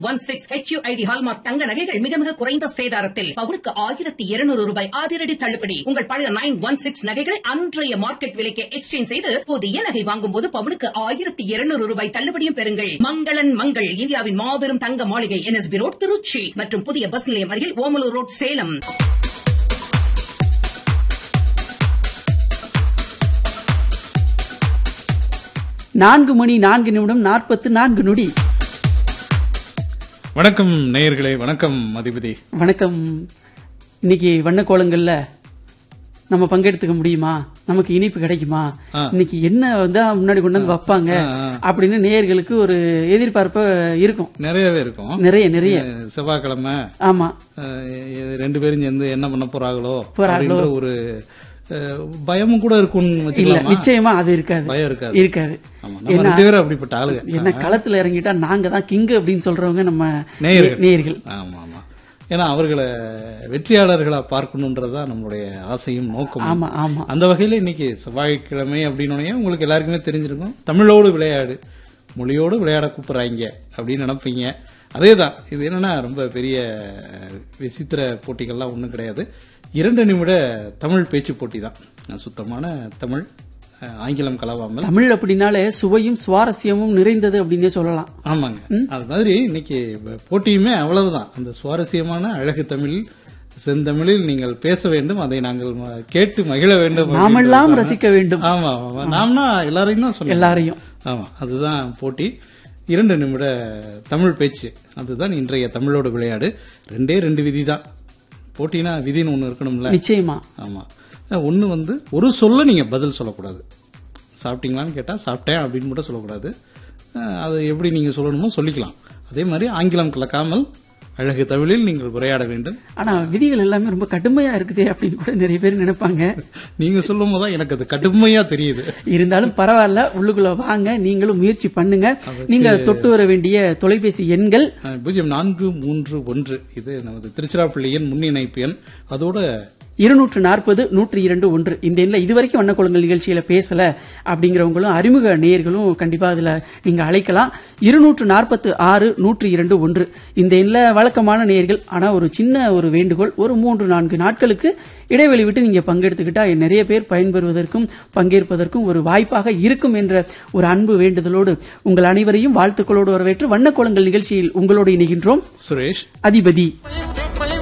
One six HUID hallmark தங்க நகைகள் மிக மிக குறைந்த சேதாரத்தில் பவுனுக்கு ஆயிரத்தி இருநூறு ரூபாய் அதிரடி தள்ளுபடி உங்கள் பழைய நைன் ஒன் சிக்ஸ் நகைகளை அன்றைய மார்க்கெட் விலைக்கு எக்ஸ்சேஞ்ச் செய்து புதிய நகை வாங்கும் போது பவுனுக்கு ஆயிரத்தி இருநூறு ரூபாய் தள்ளுபடியும் பெறுங்கள் மங்களன் மங்கள் இந்தியாவின் மாபெரும் தங்க மாளிகை என்எஸ்பி ரோட் திருச்சி மற்றும் புதிய பஸ் நிலையம் அருகில் ஓமலூர் ரோட் சேலம் நான்கு மணி நான்கு நிமிடம் நாற்பத்து நான்கு நொடி வணக்கம் நேயர்களே வணக்கம் அதிபதி வணக்கம் இன்னைக்கு வண்ணக்கோலங்கள்ல நம்ம பங்கெடுத்துக்க முடியுமா நமக்கு இனிப்பு கிடைக்குமா ஆ. இன்னைக்கு என்ன வந்து முன்னாடி கொண்டு வந்து வைப்பாங்க அப்படின்னு நேயர்களுக்கு ஒரு எதிர்பார்ப்பு இருக்கும் நிறையவே இருக்கும் நிறைய நிறைய அஹ் செவ்வாய்க்கிழமை ஆமா அஹ் எ- ரெண்டு பேரும் சேர்ந்து என்ன பண்ண போறாங்களோ போறாங்களோ. அப்படின்ற ஒரு அஹ், பயமும் கூட இருக்கும்னு இல்ல வச்சுக்கலாமா நிச்சயமா அது இருக்காது பயம் இருக்காது இருக்காது ஆமா நம்ம ரெண்டு பேரும் அப்படிப்பட்ட ஆளுங்க என்ன களத்துல இறங்கிட்டா நாங்க தான் கிங்கு அப்படின்னு சொல்றவங்க நம்ம நேயர்கள். நேயர்கள் ஆமா ஆமா ஏன்னா அவர்களை வெற்றியாளர்களா பார்க்கணுன்றதுதான் நம்மளுடைய ஆசையும் நோக்கமும் ஆமா ஆமா அந்த வகையில இன்னைக்கு செவ்வாய்க்கிழமை அப்படின்னு உங்களுக்கு எல்லாருக்குமே தெரிஞ்சிருக்கும் தமிழோடு விளையாடு மொழியோடு விளையாட கூப்பிடுறாங்க அப்படின்னு நினைப்பீங்க அதே தான் இது என்னன்னா ரொம்ப பெரிய விசித்திர போட்டிகள்லாம் ஒன்றும் கிடையாது இரண்டு நிமிட தமிழ் பேச்சு போட்டி தான் சுத்தமான தமிழ் அஹ், ஆங்கிலம் கலவாமல் தமிழ் அப்படின்னாலே சுவையும் சுவாரஸ்யமும் நிறைந்தது அப்படின்னே சொல்லலாம் ஆமாங்க அது மாதிரி இன்னைக்கு போட்டியுமே அவ்வளவுதான் அந்த சுவாரஸ்யமான அழகு தமிழில் செந்தமிழில் நீங்கள் பேச வேண்டும் அதை நாங்கள் ம- கேட்டு மகிழ வேண்டும் நாமெல்லாம் அப்படின்றதுதான். ரசிக்க வேண்டும் ஆமா ஆமா நாம்னா எல்லாரையும் தான் சொன்னோம் எல்லாரையும் ஆமா அதுதான் போட்டி இரண்டு நிமிட தமிழ் பேச்சு அதுதான் இன்றைய தமிழோட விளையாடு ரெண்டே ரெண்டு விதி தான் போட்டினா விதின்னு ஒண்ணு இருக்கணும்ல நிச்சயமா ஆமா ஒண்ணு வந்து ஒரு சொல்ல நீங்க பதில் சொல்லக்கூடாது சாப்பிட்டீங்களான்னு கேட்டா சாப்பிட்டேன் அப்படின்னு மட்டும் சொல்லக்கூடாது அஹ், அது எப்படி நீங்க சொல்லணுமோ சொல்லிக்கலாம் அதே மாதிரி ஆங்கிலம் கலக்காமல் அழகு தமிழில் நீங்கள் உரையாட வேண்டும் ஆனா விதிகள் எல்லாமே ரொம்ப கடுமையா இருக்குதே அப்படின்னு கூட நிறைய பேர் நினைப்பாங்க நீங்க சொல்லும் போதுதான் எனக்கு அது கடுமையா தெரியுது இருந்தாலும் பரவாயில்ல உள்ளுக்குள்ள வாங்க நீங்களும் முயற்சி பண்ணுங்க நீங்க தொட்டு வர வேண்டிய தொலைபேசி எண்கள் அஹ், பூஜ்ஜியம் நான்கு மூன்று ஒன்று இது நமது திருச்சிராப்பள்ளி எண் முன் இணைப்பு எண் அதோட இருநூற்று நாற்பது நூற்றி இரண்டு ஒன்று இந்த எண்ணில் இதுவரைக்கும் வண்ணக்குளங்கள் நிகழ்ச்சியில பேசல அப்படிங்கிறவங்களும் அறிமுக நேயர்களும் கண்டிப்பா அதுல நீங்க அழைக்கலாம் இருநூற்று நாற்பத்து ஆறு நூற்றி இரண்டு ஒன்று இந்த எண்ணில் வழக்கமான நேயர்கள் ஆனா ஒரு சின்ன ஒரு வேண்டுகோள் ஒரு மூன்று நான்கு நாட்களுக்கு இடைவெளி விட்டு நீங்க பங்கெடுத்துக்கிட்டா நிறைய பேர் பயன்பெறுவதற்கும் பங்கேற்பதற்கும் ஒரு வாய்ப்பாக இருக்கும் என்ற ஒரு அன்பு வேண்டுதலோடு உங்கள் அனைவரையும் வாழ்த்துக்களோடு வரவேற்று வண்ணக்கோலங்கள் நிகழ்ச்சியில் உங்களோடு இணைகின்றோம் சுரேஷ் அதிபதி Bye.